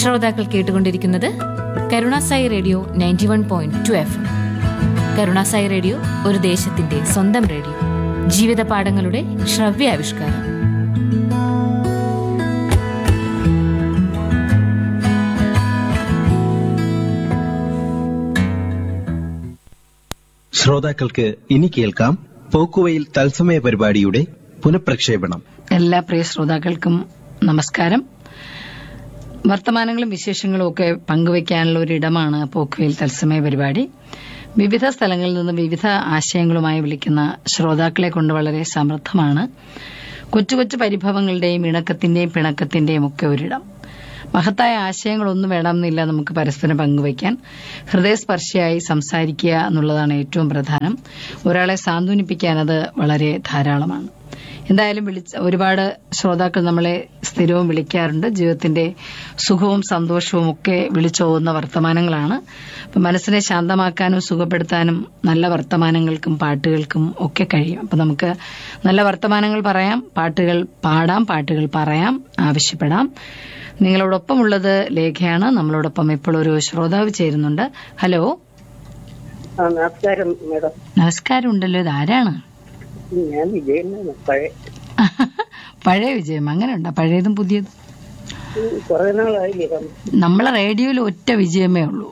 ശ്രോതാക്കൾ കേട്ടുകൊണ്ടിരിക്കുന്നത് Karunasai radio ninety one point two F Karunasai radio ഒരു ദേശത്തിന്റെ സ്വന്തം റേഡിയോ ജീവിത പാഠങ്ങളുടെ ശ്രവ്യാവിഷ്കാരം ശ്രോതാക്കൾക്ക് ഇനി കേൾക്കാം പോക്കുവയിൽ തത്സമയ പരിപാടിയുടെ പുനഃപ്രക്ഷേപണം എല്ലാ പ്രിയ ശ്രോതാക്കൾക്കും നമസ്കാരം വർത്തമാനങ്ങളും വിശേഷങ്ങളും ഒക്കെ പങ്കുവയ്ക്കാനുള്ള ഒരിടമാണ് പോക്കുവയിൽ തത്സമയ പരിപാടി വിവിധ സ്ഥലങ്ങളിൽ നിന്ന് വിവിധ ആശയങ്ങളുമായി വിളിക്കുന്ന ശ്രോതാക്കളെ കൊണ്ട് വളരെ സമൃദ്ധമാണ് കൊച്ചു കൊച്ചു പരിഭവങ്ങളുടെയും ഇണക്കത്തിന്റെയും പിണക്കത്തിന്റെയും ഒക്കെ ഒരിടം മഹത്തായ ആശയങ്ങളൊന്നും വേണമെന്നില്ല നമുക്ക് പരസ്പരം പങ്കുവയ്ക്കാൻ ഹൃദയസ്പർശിയായി സംസാരിക്കുക എന്നുള്ളതാണ് ഏറ്റവും പ്രധാനം ഒരാളെ സാന്ത്വനിപ്പിക്കാൻ അത് വളരെ ധാരാളമാണ് എന്തായാലും വിളിച്ച ഒരുപാട് ശ്രോതാക്കൾ നമ്മളെ സ്ഥിരവും വിളിക്കാറുണ്ട് ജീവിതത്തിന്റെ സുഖവും സന്തോഷവും ഒക്കെ വിളിച്ചോകുന്ന വർത്തമാനങ്ങളാണ് അപ്പൊ മനസ്സിനെ ശാന്തമാക്കാനും സുഖപ്പെടുത്താനും നല്ല വർത്തമാനങ്ങൾക്കും പാട്ടുകൾക്കും ഒക്കെ കഴിയും അപ്പൊ നമുക്ക് നല്ല വർത്തമാനങ്ങൾ പറയാം പാട്ടുകൾ പാടാം പാട്ടുകൾ പറയാം ആവശ്യപ്പെടാം നിങ്ങളോടൊപ്പമുള്ളത് ലേഖയാണ് നമ്മളോടൊപ്പം ഇപ്പോൾ ഒരു ശ്രോതാവ് ചേരുന്നുണ്ട് ഹലോ ആ നമസ്കാരം മേഡം നമസ്കാരം ഉണ്ടല്ലോ ഇത് ആരാണ് ഞാൻ വിജയൻ പഴയ പഴയ വിജയം അങ്ങനെ ഉണ്ടോ പഴയതും പുതിയതും കുറെ നാളായില്ലേ കം- നമ്മളെ റേഡിയോയിൽ ഒറ്റ വിജയമേ ഉള്ളൂ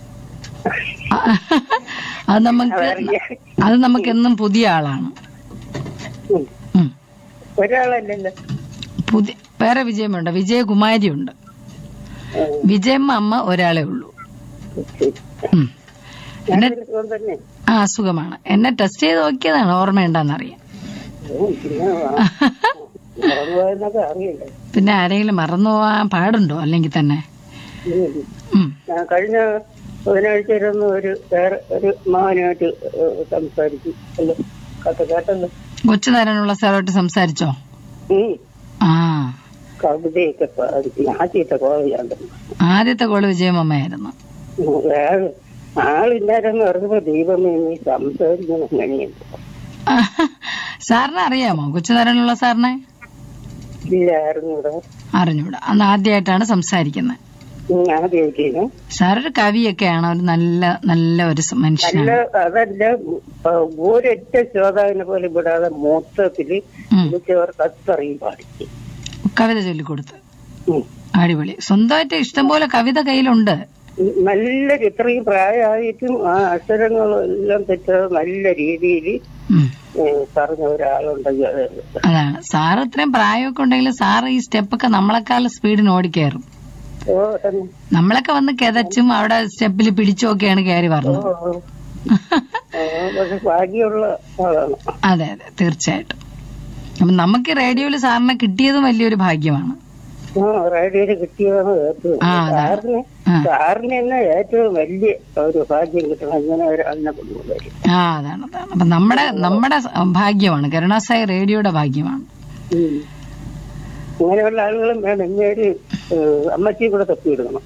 അത് നമുക്ക് അതറിയാം. അത് നമുക്ക് എന്നും പുതിയ ആളാണ് ഉം. ഉം. ഒരാളല്ലല്ലോ പുതിയ വേറെ വിജയമുണ്ട് വിജയകുമാരി ഉണ്ട് ആ, വിജയമ്മ അമ്മ ഒരാളെ ഉള്ളൂ ശരി. ഉം. എന്നെ ഞാനൊരു സുഖം തന്നെ ആ അസുഖമാണ് എന്നെ ടെസ്റ്റ് ചെയ്ത് നോക്കിയതാണ് ഓർമ്മയുണ്ടെന്നറിയാം ഉം, പിന്നെ മറന്നുപോയെന്നൊക്കെ അറിയില്ല പിന്നെ ആരെങ്കിലും മറന്നു പോവാൻ പാടുണ്ടോ അല്ലെങ്കിൽ തന്നെ ഉം. ഉം. ഞാൻ കഴിഞ്ഞ ബുധനാഴ്ച ഇരുന്ന് ഒരു വേറെ ഒരു മകനുമായിട്ട് ഏഹ്, സംസാരിച്ചു അല്ലോ കഥ കേട്ടല്ലോ കൊച്ചുനേരനുള്ള സാറോട്ട് സംസാരിച്ചോ ഉം. ആ കവിതയൊക്കെ പാടി ആദ്യത്തെ കോളേജാണ്ട് ആദ്യത്തെ കോള് വിജയമമ്മയായിരുന്നു വേറെ ആളില്ലാരെന്ന് പറഞ്ഞപ്പോ ദൈവമേ നീ സംസാരിക്കണം എങ്ങനെയുണ്ട് സാറിനെ അറിയാമോ കൊച്ചുനേരനുള്ള സാറിനെ ഇല്ലായിരുന്നു ഇവിടെ അറിഞ്ഞൂടാ അന്ന് ആദ്യമായിട്ടാണ് സംസാരിക്കുന്നത് ആദ്യമായിട്ടേനു സാറൊരു കവിയൊക്കെയാണ് ഒരു നല്ല നല്ല ഒരു സ- നല്ല മനുഷ്യനാണ് അതല്ല ആ, ഒരൊറ്റ ശ്രോതാവിനെ പോലെ വിടാതെ മൊത്തത്തില് ഉം. വിളിച്ചവർക്ക് അത്രയും പാടി കവിത ചൊല്ലിക്കൊടുത്ത് ഉം. അടിപൊളി സ്വന്തമായിട്ട് ഇഷ്ടംപോലെ കവിത കയ്യിലുണ്ട് നല്ല ഇത്രയും പ്രായമായിട്ടും ആ അക്ഷരങ്ങളും എല്ലാം തെറ്റാതെ നല്ല രീതിയിൽ ഉം. പറഞ്ഞ ഒരാളുണ്ടെങ്കിൽ അത് അതാണ് സാറ് ഇത്രയും പ്രായമൊക്കെ ഉണ്ടെങ്കിൽ സാറ് ഈ സ്റ്റെപ്പൊക്കെ നമ്മളെക്കാൾ സ്പീഡിന് ഓടിക്കയറും ഓ തന്നെ നമ്മളൊക്കെ വന്ന് കിതച്ചും അവിടെ സ്റ്റെപ്പിൽ പിടിച്ചുമൊക്കെയാണ് കയറി ഓ പറഞ്ഞത് ഓ. ആ, പക്ഷെ ഭാഗ്യമുള്ള ആളാണ് അതെ അതെ തീർച്ചയായിട്ടും അപ്പൊ നമുക്ക് റേഡിയോയിൽ സാറിനെ കിട്ടിയതും വലിയൊരു ഭാഗ്യമാണ് ആ റേഡിയോയിൽ കിട്ടിയതാണ് ഏറ്റവും ആ, അതെ. സാറിന് ആ. സാറിന് തന്നെ ഏറ്റവും വലിയ ഒരു ഭാഗ്യം കിട്ടണം ഇങ്ങനെ ഒരു അന്ന കൊണ്ടുവരും ആ അതാണ് അതാണ് അപ്പൊ നമ്മുടെ നമ്മുടെ ഭാഗ്യമാണ് കരുണാസായി റേഡിയോയുടെ ഭാഗ്യമാണ് ഉം. ഇങ്ങനെയുള്ള ആളുകളും വേണം ഇനി ഒരു അമ്മച്ചിയെ കൂടെ തപ്പിയിടണം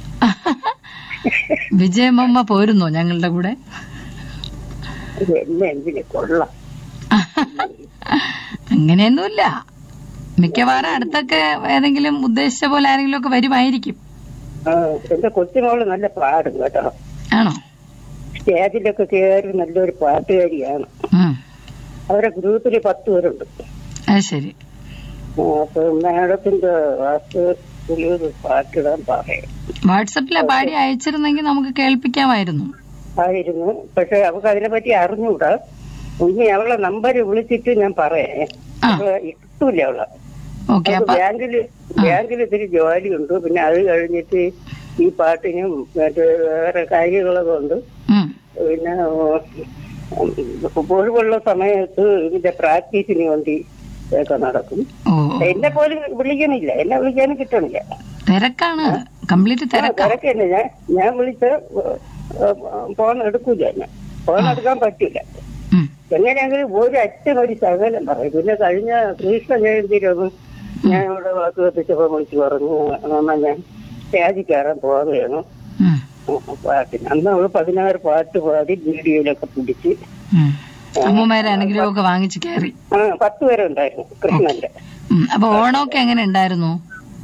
വിജയമമ്മ പോരുന്നോ ഞങ്ങളുടെ കൂടെ ഇത് എന്നെ എന്തിനെ കൊള്ളാം അങ്ങനെയൊന്നുമില്ല മിക്കവാറും അടുത്തൊക്കെ ഏതെങ്കിലും ഉദ്ദേശിച്ച പോലെ ആരെങ്കിലും ഒക്കെ വരുമായിരിക്കും ആ, എന്റെ കൊച്ചുമോള് നല്ല പാടും കേട്ടോ ആണോ സ്റ്റേജിലൊക്കെ കയറി നല്ലൊരു പാട്ടുകാരിയാണ് ഉം. അവരെ ഗ്രൂപ്പിൽ പത്ത് പേരുണ്ട് അത് ശരി ആ, അപ്പൊ മാഡത്തിന്റെ വാസ്തു ഒരു പാട്ടിടാൻ പറയാം വാട്സപ്പിലെ പാടി അയച്ചിരുന്നെങ്കിൽ നമുക്ക് കേൾപ്പിക്കാമായിരുന്നു ആയിരുന്നു പക്ഷെ അവൾക്ക് അതിനെപ്പറ്റി അറിഞ്ഞൂടാ ഇനി അവളെ നമ്പർ വിളിച്ചിട്ട് ഞാൻ പറയാം ആ. അവളെ കിട്ടൂല അവളെ ഓക്കെ അവൾക്ക് അപ്പൊ ബാങ്കില് ബാങ്കിൽ ഇത്തിരി ജോലിയുണ്ട് പിന്നെ അത് കഴിഞ്ഞിട്ട് ഈ പാട്ടിനും മറ്റേ വേറെ കാര്യങ്ങളൊക്കെ ഉണ്ട് ഉം. പിന്നെ ഒഴിവുള്ള സമയത്ത് ഇതിന്റെ പ്രാക്ടീസിന് വേണ്ടി ഒക്കെ നടക്കും ഓ എന്നെ പോലും വിളിക്കണില്ല എന്നെ വിളിക്കാനും കിട്ടണില്ല തിരക്കാണ് കംപ്ലീറ്റ് തിരക്കാ തിരക്കന്നെ ഞാൻ ഞാൻ വിളിച്ച ഫോൺ എടുക്കൂല ഞാൻ ഫോൺ എടുക്കാൻ പറ്റില്ല ഉം. എങ്ങനെയെങ്കിലും ഒരു അച്ഛൻ ഒരു ശകലം പറയും പിന്നെ കഴിഞ്ഞ കൃഷ്ണ ജയന്തിയിലൊന്നും ഞാൻ ഇവിടെ വാക്ക് കത്തിച്ചപ്പോ വിളിച്ച് പറഞ്ഞു അമ്മ ഞാൻ സ്റ്റേജിൽ കയറാൻ പോവുകയാണ് ഉം. പാട്ടിന് അന്ന് അവള് പതിനാറ് പാട്ട് പാടി വീഡിയോയിലൊക്കെ പിടിച്ച് ഉം. അമ്മൂമ്മേരെ അനുഗ്രഹമൊക്കെ വാങ്ങിച്ച് കയറി ആ പത്ത് പേരെ ഉണ്ടായിരുന്നു കൃഷ്ണന്റെ ഉം. അപ്പൊ ഓണമൊക്കെ എങ്ങനെ ഉണ്ടായിരുന്നു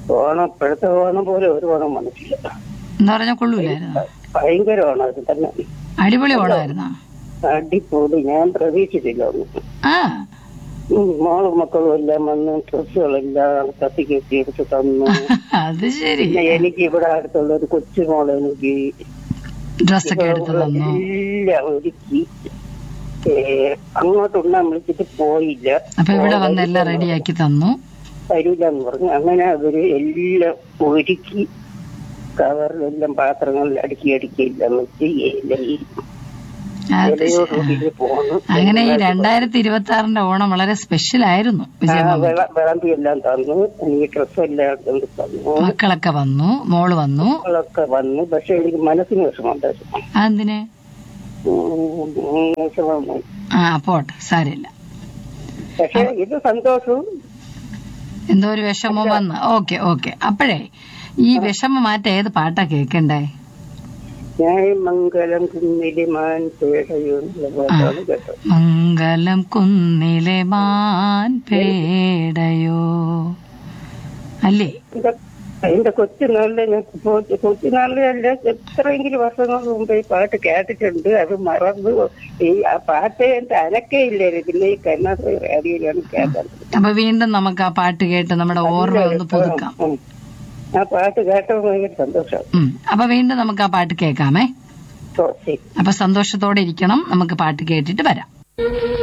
ഓണം ഇപ്പോഴത്തെ ഓണം പോലെ ഒരു ഓണം വന്നിട്ടില്ല എന്താ പറഞ്ഞാൽ കൊള്ളൂലായിരുന്നു ഭയങ്കര ഓണം അത് തന്നെ അടിപൊളി ഓണമായിരുന്നോ അടിപൊളി ഞാൻ പ്രതീക്ഷിച്ചില്ല ഒന്നും ആ ഉം, മോളും മക്കളും എല്ലാം വന്ന് ഡ്രസ്സുകളെല്ലാം കത്തിക്കെത്തി എടുത്ത് തന്നു അത് ശരി പിന്നെ എനിക്ക് ഇവിടെ അടുത്തുള്ള ഒരു കൊച്ചുമോളെ എനിക്ക് ഡ്രസ്സൊക്കെ എടുത്ത് തന്നു എല്ലാം ഒരുക്കി ഏ, അങ്ങോട്ട് ഉണ്ണാൻ വിളിച്ചിട്ട് പോയില്ല അപ്പൊ ഇവിടെ വന്ന് എല്ലാം റെഡിയാക്കി തന്നു തരൂല എന്ന് പറഞ്ഞു അങ്ങനെ അവര് എല്ലാം ഒരുക്കി കവറിലെല്ലാം പാത്രങ്ങളിൽ അടുക്കി അടുക്കി എല്ലാം വെച്ച് ഇലയിൽ അത് ഇലയോടുകൂടി പോന്നു അങ്ങനെ ഈ രണ്ടായിരത്തി ഇരുപത്തി ആറിന്റെ ഓണം വളരെ സ്പെഷ്യൽ ആയിരുന്നു വിജയമ്മ വിളമ്പി എല്ലാം തന്നു എനിക്ക് ഡ്രസ്സെല്ലാം കൊണ്ട് തന്നു മക്കളൊക്കെ വന്നു മോള് വന്നു മക്കളൊക്കെ വന്നു പക്ഷെ എനിക്ക് മനസ്സിന് വിഷമമുണ്ടായിരുന്നു അതെന്തിന് ഉം, വിഷമം ആ പോട്ടെ സാരില്ല പക്ഷെ ഇത് സന്തോഷവും എന്തോ ഒരു വിഷമം വന്ന് ഓക്കെ ഓക്കെ അപ്പോഴേ ഈ വിഷമം മാറ്റം ഏത് പാട്ടാ കേക്കണ്ടേ ഞാൻ മംഗലം കുന്നിലെ മാൻ പേടയോ എന്നുള്ള പാട്ടാണ് കേട്ടത് മംഗലം കുന്നിലെ മാൻ പേടയോ അല്ലേ എന്റെ- എന്റെ കൊച്ചുനാളിലെ ഞാൻ കൊ- കൊച്ചുനാളിലല്ല എത്രയെങ്കിലും വർഷങ്ങൾക്ക് മുമ്പ് ഈ പാട്ട് കേട്ടിട്ടുണ്ട് അത് മറന്നു ഈ ആ പാട്ട് എന്റെ അനക്കേ ഇല്ലായിരുന്നു പിന്നെ ഈ കർണാടക റേഡിയോയിലാണ് കേട്ടത് അപ്പൊ വീണ്ടും നമുക്ക് ആ പാട്ട് കേട്ട് നമ്മുടെ ഓർമ്മ ഒന്ന് പുതുക്കാം ഉം. ആ പാട്ട് കേട്ടപ്പോൾ ഭയങ്കര സന്തോഷം ഉം. അപ്പൊ വീണ്ടും നമുക്ക് ആ പാട്ട് കേൾക്കാമേ ഓ, ശരി അപ്പൊ സന്തോഷത്തോടെ ഇരിക്കണം നമുക്ക് പാട്ട് കേട്ടിട്ട് വരാം